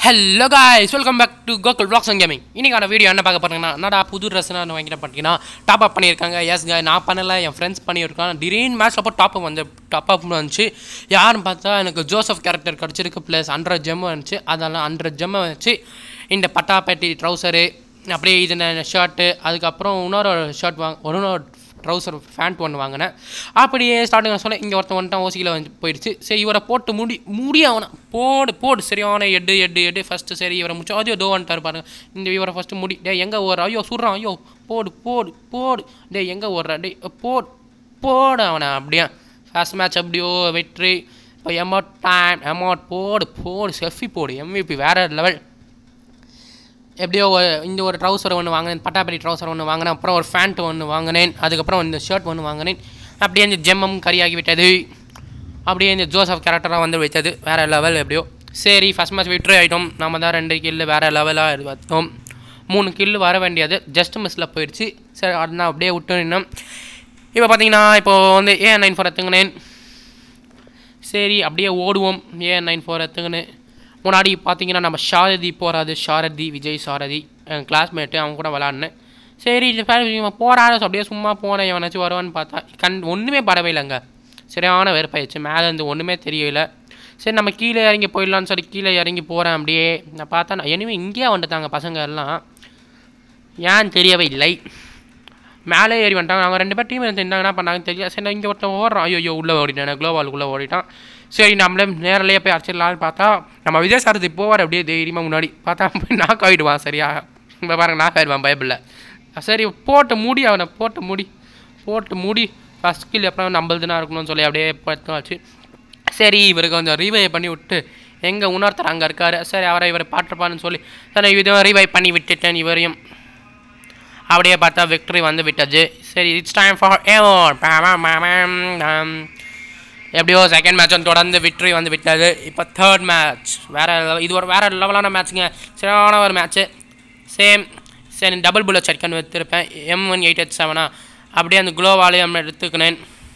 hello guys welcome back to Gokul vlogs and gaming இன்னைக்கான video என்ன பார்க்க போறீங்கன்னா என்னடா புது ட்ரெஸ் நான் வாங்கிட்டு பார்த்தீங்கன்னா டாப் அப் பண்ணியிருக்காங்க எஸ் காய் நான் பண்ணல என் ஃப்ரெண்ட்ஸ் பண்ணியிருக்கான் திடீர்னு மேட்ச்சில் அப்போ டாப் அப் வந்து டாப் அப் வந்துச்சு யாருன்னு பார்த்தா எனக்கு ஜோசப் கேரக்டர் கிடச்சிருக்கு ப்ளஸ் ஹண்ட்ரட் ஜெம் வந்துச்சு அதெல்லாம் ஹண்ட்ரட் ஜெம்மை வச்சு இந்த பட்டாப்பேட்டி ட்ரௌசரு அப்படியே இது ஷர்ட்டு அதுக்கப்புறம் இன்னொரு ஷர்ட் வாங்க இன்னொரு ட்ரௌசர் ஃபேண்ட் ஒன்று வாங்கினேன் அப்படியே ஸ்டார்டிங் சொன்னேன் இங்கே ஒருத்தன் வந்துட்டான் ஓசியில் வந்து போயிடுச்சு சரி இவரை போட்டு முடி முடி அவனை போடு போடு சரியான எட்டு எட்டு எட்டு ஃபஸ்ட்டு சரி இவரை முடிச்சு ஐயோ தோ வந்துட்டார் பாருங்க இந்த இவரை ஃபஸ்ட்டு முடி டே எங்கே ஓடுற ஐயோ சுடுறான் ஐயோ போடு போடு போடு டே எங்கே ஓடுற டே போடு போடு அவனை அப்படியே ஃபர்ஸ்ட் மேட்ச் அப்படியோ வெற்றி இப்போ எமௌண்ட் டைம் அமௌண்ட் போடு போடு செஃபி போடு எம்விபி வேறு லெவல் எப்படியோ ஒரு- இந்த ஒரு ட்ரௌசர் ஒன்று வாங்கினேன் பட்டாப்பட்டி ட்ரௌசர் ஒன்று வாங்கினேன் அப்புறம் ஒரு ஃபேண்ட் ஒன்று வாங்கினேன் அதுக்கப்புறம் இந்த ஷர்ட் ஒன்று வாங்கினேன் அப்படியே இந்த ஜெம்மம் கரியாகி விட்டது அப்படியே இந்த ஜோசப் கேரக்டராக வந்து வைத்தது வேறு லெவல் எப்படியோ சரி ஃபஸ்ட் மேட்ச் விட்ரு ஆகிட்டோம் நம்ம தான் ரெண்டு கில்லு வேறு லெவலாக எடுத்தோம் மூணு கில்லு வர வேண்டியது ஜஸ்ட் மிஸ்ஸில் போயிடுச்சு சரி அது நான் அப்படியே விட்டு நின்னோம் இப்போ பார்த்தீங்கன்னா இப்போ வந்து ஏன் நைன் ஃபோர் எடுத்துங்கினேன் சரி அப்படியே ஓடுவோம் ஏன் நைன் ஃபோர் எடுத்துங்கன்னு முன்னாடி பார்த்தீங்கன்னா நம்ம ஷாரதி போகிறாது ஷாரதி விஜய் சாரதி என் கிளாஸ்மேட்டு அவங்க கூட விளாட்னேன் சரி இந்த பேர் இவன் போகிறாரு அப்படியே சும்மா போனேன் எவனாச்சும் வருவான்னு பார்த்தா கண் ஒன்றுமே படவே இல்லைங்க சரியான வெறுப்பாயிடுச்சு மேலே இருந்து ஒன்றுமே தெரியல சரி நம்ம கீழே இறங்கி போயிடலான்னு சொல்லி கீழே இறங்கி போகிறேன் அப்படியே நான் பார்த்தா நான் இனிமே இங்கேயே வந்துட்டாங்க பசங்க எல்லாம் ஏன் தெரியவே இல்லை மேலே ஏறி வந்துட்டாங்க அவங்க ரெண்டு பேர் டீம் இருந்து என்ன பண்ணாங்கன்னு தெரியல சரி நான் இங்கே ஒருத்தன் ஓடுறான் ஐயோ ஐயோ உள்ளே ஓடிட்டேன் குளோவாலுக்குள்ளே ஓடிட்டான் சரி நம்மளே நேரிலேயே போய் அடிச்சிடலான்னு பார்த்தா நம்ம விஜய் சாரதி போவார் அப்படியே தைரியமாக முன்னாடி பார்த்தா போய் நாக் ஆகிடுவான் சரியா இப்போ பாருங்க நாக் ஆகிடுவான் பைபிளில் சரி போட்டு மூடி அவனை போட்டு மூடி போட்டு மூடி ஃபஸ்ட் கில் அப்புறம் நம்மளுதுனா இருக்கணும்னு சொல்லி அப்படியே பத்து வச்சு சரி இவருக்கு கொஞ்சம் ரீவை பண்ணி விட்டு எங்கே இன்னொருத்தர் அங்கே இருக்காரு சரி அவரை இவர் பாட்டுப்பான்னு சொல்லி சரி இதை ரீவை பண்ணி விட்டுட்டேன் இவரையும் அப்படியே பார்த்தா விக்டரி வந்து விட்டது சரி இட்ஸ் டைம் ஃபார் எப்படியோ செகண்ட் மேட்ச் வந்து தொடர்ந்து விக்டரி வந்து விட்டது இப்போ தேர்ட் மேட்ச் வேறு இது ஒரு வேறு லெவலான மேட்ச்சுங்க சரியான ஒரு மேட்ச்சு சேம் சரி டபுள் புல்லட் சட்கன் எடுத்திருப்பேன் எம் ஒன் எயிட் எயிட் செவனா அப்படியே அந்த குளோவாலையும் எடுத்துக்கினேன்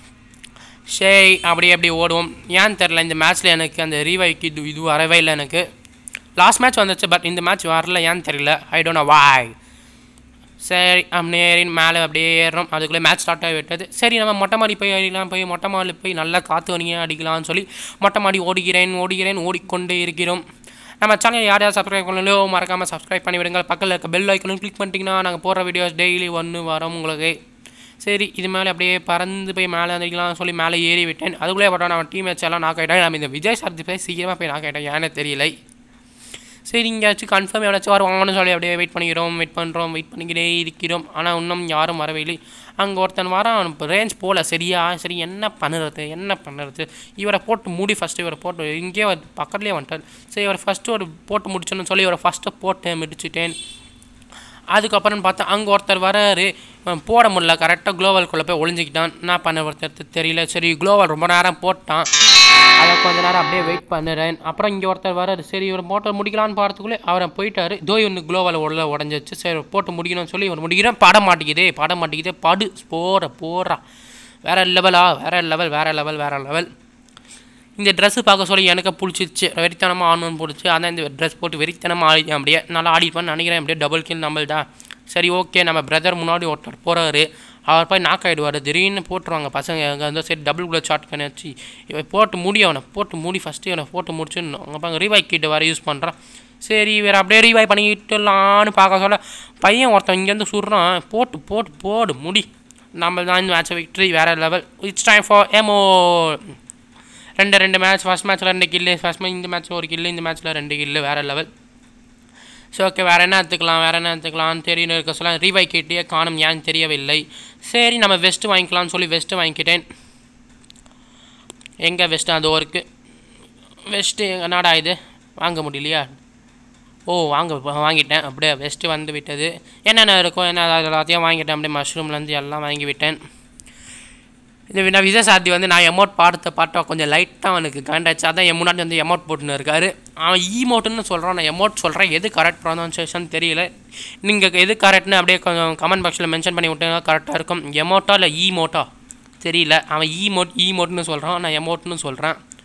சரி அப்படியே அப்படி ஓடுவோம் ஏன்னு தெரில இந்த மேட்ச்சில் எனக்கு அந்த ரீவைக்கு இது இது வரவே இல்லை எனக்கு லாஸ்ட் மேட்ச் வந்துச்சு பட் இந்த மேட்ச் வரல ஏன்னு தெரியல ஐ டோன்ட் நோ வாய் சரி அப்படியே ஏறி மேலே அப்படியே ஏறுறோம் அதுக்குள்ளே மேட்ச் ஸ்டார்ட் ஆகி விட்டது சரி நம்ம மொட்டை மாடி போய் அடிக்கலாம் போய் மொட்டை மாடியில் போய் நல்லா காற்று வணியாக அடிக்கலாம்னு சொல்லி மொட்டை மாடி ஓடுகிறேன் ஓடுகிறேன் ஓடிக்கொண்டே இருக்கிறோம் நம்ம சேனல் யார் யார் சப்ஸ்கிரைப் பண்ணலையோ மறக்காமல் சப்ஸ்கிரைப் பண்ணி விடுங்க பக்கத்தில் இருக்க பெல் ஐக்கனும் கிளிக் பண்ணிட்டீங்கன்னா நாங்கள் போடுற வீடியோஸ் டெய்லி ஒன்று வரோம் உங்களுக்கு சரி இது மேலே அப்படியே பறந்து போய் மேலே அடிக்கலாம் சொல்லி மேலே ஏறி விட்டேன் அதுக்குள்ளே பார்த்தா நம்ம டீம் மேட்ச் எல்லாம் நாக் ஆகிட்டேன் நம்ம இந்த விஜய் சார்ஜி போய் சீக்கிரமாக போய் நாக் ஆகிட்டேன் ஏன்னு தெரியலை சரி இங்கேயாச்சும் கன்ஃபார்ம் எவனாச்சும் வருவாங்கன்னு சொல்லி அப்படியே வெயிட் பண்ணிக்கிறோம் வெயிட் பண்ணுறோம் வெயிட் பண்ணிக்கிட்டே இருக்கிறோம் ஆனால் இன்னும் யாரும் வரவே இல்லை அங்கே ஒருத்தன் வரான் இப்போ ரேஞ்ச் போகல சரியா சரி என்ன பண்ணுறது என்ன பண்ணுறது இவரை போட்டு மூடி ஃபஸ்ட்டு இவரை போட்டு இங்கேயே வந்து பக்கத்துலேயே வந்துட்டார் சரி இவரை ஃபஸ்ட்டு ஒரு போட்டு முடிச்சோன்னு சொல்லி இவரை ஃபஸ்ட்டு போட்டு முடிச்சிட்டேன் அதுக்கப்புறம் பார்த்தா அங்கே ஒருத்தர் வராரு இவன் போட முடியல கரெக்டாக குளோவல்குள்ளே போய் ஒளிஞ்சிக்கிட்டான் என்ன பண்ண ஒருத்தர் தெரியல சரி குளோவல் ரொம்ப நேரம் போட்டான் அதை கொஞ்ச நேரம் அப்படியே வெயிட் பண்ணுறேன் அப்புறம் இங்கே ஒருத்தர் வராரு சரி இவர் போட்டு முடிக்கலான்னு பார்த்துக்குள்ளே அவரை போயிட்டாரு தோ ஒன்று குளோவல் உள்ள உடஞ்சிச்சு சரி போட்டு முடிக்கணும்னு சொல்லி இவர் முடிக்கிறேன் பட மாட்டேங்குதே பட மாட்டேங்குதே படு போற போறா வேற லெவலா வேற லெவல் வேற லெவல் வேற லெவல் இந்த ட்ரெஸ்ஸு பார்க்க சொல்லி எனக்கு பிடிச்சிச்சு வெறித்தனமாக ஆடணும்னு பிடிச்சி அதான் இந்த ட்ரெஸ் போட்டு வெறித்தனமாக ஆடிட்டேன் அப்படியே நல்லா ஆடிப்பேன்னு நினைக்கிறேன் அப்படியே டபுள் கில் நம்மள்டா சரி ஓகே நம்ம பிரதர் முன்னாடி ஒருத்தர் போகிறாரு அவர் போய் நாக் ஆகிடுவார் திடீர்னு போட்டுருவாங்க பசங்க அங்கே வந்து சரி டபுள் குள்ள ஷார்ட் பண்ணி வச்சு இவன் போட்டு முடி அவனை போட்டு முடி ஃபஸ்ட்டு இவனை போட்டு முடிச்சு அவங்க பாங்க ரீவாய் கிட்ட வர யூஸ் பண்ணுறான் சரி இவர் அப்படியே ரீவாய் பண்ணிக்கிட்டுலான்னு பார்க்க சொல்ல பையன் ஒருத்தன் இங்கேருந்து சுடுறான் போட்டு போட்டு போடு முடி நம்ம தான் இந்த மேட்ச் விக்ட்ரி வேறு level it's time for emo ரெண்டு ரெண்டு மேட்ச் ஃபஸ்ட் மேட்ச்சில் ரெண்டு கில்லு ஃபஸ்ட் மேட்ச் இந்த மேட்ச்சில் ஒரு கில்லு இந்த மேட்ச்சில் ரெண்டு கில்லு வேறு லெவல் ஸோ ஓகே வேறு என்ன எடுத்துக்கலாம் வேறு என்ன எடுத்துக்கலாம்னு தெரியணும் இருக்க சொல்ல ரீவை கேட்டே காணும் ஏன்னு தெரியவில்லை சரி நம்ம வெஸ்ட்டு வாங்கிக்கலாம்னு சொல்லி வெஸ்ட்டு வாங்கிக்கிட்டேன் எங்கே வெஸ்ட்டு அது ஒருக்கு வெஸ்ட்டு என்னடா இது வாங்க முடியலையா ஓ வாங்க வாங்கிட்டேன் அப்படியே வெஸ்ட்டு வந்து விட்டது என்னென்ன இருக்கோ என்ன அது எல்லாத்தையும் வாங்கிட்டேன் அப்படியே மஷ்ரூம்லேருந்து எல்லாம் வாங்கி விட்டேன் இது நான் விஜய் சாத்தி வந்து நான் எமௌண்ட் பாடத்தை பாட்டா கொஞ்சம் லைட்டாக அவனுக்கு காண்டாச்சு அதான் என் முன்னாடி வந்து எமௌண்ட் போட்டுன்னு இருக்காரு அவன் ஈமோட்டுன்னு சொல்கிறான் நான் எமௌண்ட் சொல்கிறேன் எது கரெக்ட் ப்ரொனன்சியேஷன் தெரியல நீங்கள் எது கரெக்ட்னு அப்படியே கொஞ்சம் கமெண்ட் பாக்ஸில் மென்ஷன் பண்ணி விட்டீங்கன்னா கரெக்டாக இருக்கும் எமௌட்டா இல்லை ஈமோட்டா தெரியல அவன் ஈமோட் ஈமோட்னு சொல்கிறான் நான் எமௌட்னு சொல்கிறேன்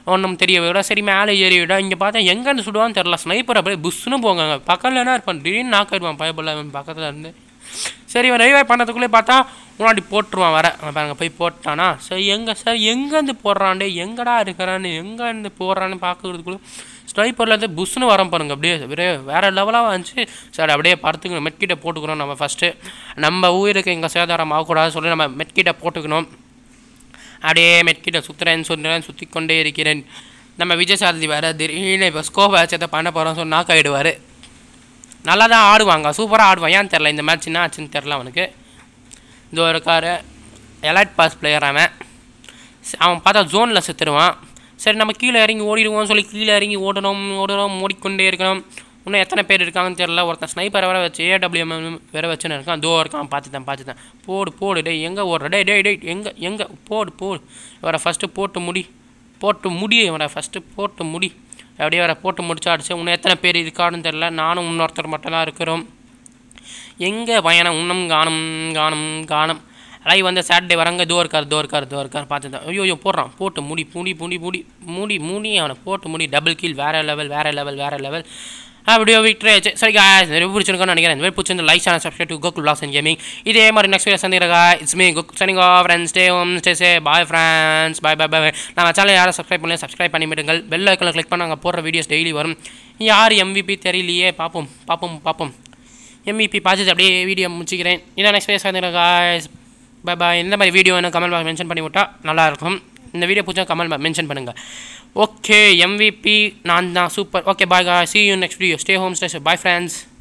ஒன்றும் தெரிய விட சரி மேலே ஏறி விட இங்கே பார்த்தா எங்கேருந்து சுடுவான்னு தெரில ஸ்னைப்பர் அப்படியே புஷ்ஷுன்னு போங்க பக்கத்தில் என்ன இருப்பான் திடீர்னு நாக் ஆயிடுவான் பயபுள்ள பக்கத்தில் இருந்து சரி இவன் ரிவைவ் பண்ணதுக்குள்ளே பார்த்தா முன்னாடி போட்டுருவான் வர அவன் பாருங்க போய் போட்டானா சரி எங்கே சார் எங்கேருந்து போடுறான்டே எங்கடா இருக்கிறான்னு எங்கேருந்து போடுறான்னு பார்க்கறதுக்குள்ள ஸ்னைப்பர்லேருந்து புஷ்னு வரம் பாருங்க அப்படியே அப்படியே வேறு லெவலாக வந்துச்சு சரி அப்படியே படுத்துக்கணும் மெட்கிட்ட போட்டுக்கணும் நம்ம ஃபஸ்ட்டு நம்ம ஊருக்கு எங்கள் சேதாரம் ஆகக்கூடாதுன்னு சொல்லி நம்ம மெட்கிட்ட போட்டுக்கணும் அப்படியே மெட்கிட்ட சுற்றுறேன் சொல்கிறேன் சுற்றி கொண்டே இருக்கிறேன் நம்ம விஜய் சாரதி வேறு திடீர்னு இப்போ ஸ்கோப் வச்சதை பண்ண போகிறோம் சொன்னா ஆகிடுவார் நல்லா தான் ஆடுவாங்க சூப்பராக ஆடுவான் ஏன் தெரில இந்த மேட்ச் என்ன ஆச்சுன்னு தெரில அவனுக்கு இதோ இருக்காரு எலைட் பாஸ் பிளேயர் அவன் ச- அவன் பார்த்தா ஜோனில் செத்துருவான் சரி நம்ம கீழே இறங்கி ஓடிடுவோம் சொல்லி கீழே இறங்கி ஓடணும் ஓடணும் ஓடிக்கொண்டே இருக்கணும் இன்னும் எத்தனை பேர் இருக்காங்கன்னு தெரில ஒருத்தன் ஸ்னைப்பரை வேற வச்சு ஏடபிள்யூஎம் வேற வச்சுன்னு இருக்கான் தோ இருக்கான் பார்த்துட்டேன் பார்த்துட்டேன் போடு போடு டேய் எங்கே ஓடுற டேய் டேய் டேய் எங்கே எங்கே போடு போடு இவரை ஃபஸ்ட்டு போட்டு முடி போட்டு முடி இவரை ஃபஸ்ட்டு போட்டு முடி அப்படியே வர போட்டு முடிச்சா அடிச்சு இன்னும் எத்தனை பேர் இருக்கான்னு தெரில நானும் இன்னொருத்தர் மட்டும் தான் இருக்கிறோம் எங்கே பயணம் இன்னும் காணும் காணும் காணும் லைவ் வந்து சாட்டர்டே வரங்க தோ இருக்கார் தோ இருக்கார் தோ இருக்கார் பார்த்து ஐயோ ஐயோ போடுறான் போட்டு முடி முடி முடி முடி முடி முடி அவனை போட்டு முடி டபுள் கீல் வேறு லெவல் வேறு லெவல் வேறு லெவல் அப்படியே விக்டரி ஆச்சு சரி guys, இந்த வீடியோ பிடிச்சிருக்கோன்னு நினைக்கிறேன் இந்த வீடியோ பிடிச்சிருந்து like channel subscribe to Gokul vlogs and gaming இதே மாதிரி நெக்ஸ்ட் வீடியோ சந்திக்கிறா it's me Gokul signing off friends stay home stay safe bye friends bye bye bye நம்ம சேனல் யாரும் சப்ஸ்கிரைப் பண்ணல சப்ஸ்கிரைப் பண்ணிவிடுங்கள் பெல் ஐக்கனில் கிளிக் பண்ணி அங்கே போடுற வீடியோஸ் டெய்லி வரும் யார் எம்விபி தெரியலையே பார்ப்போம் பார்ப்போம் பார்ப்போம் எம்இபி பார்த்துட்டு அப்படியே வீடியோ முடிச்சிக்கிறேன் இன்னும் நெக்ஸ்ட் வீடியோ சந்திக்கிறேன் guys பை பாய் இந்த மாதிரி வீடியோ வேணும் கமெண்ட் பாக்ஸ் மென்ஷன் பண்ணி விட்டா நல்லாயிருக்கும் இந்த வீடியோ பிடிச்சா கமெண்ட் மென்ஷன் பண்ணுங்கள் ஓகே எம்விபி நான் தான் super okay bye see you next video stay home stay bye friends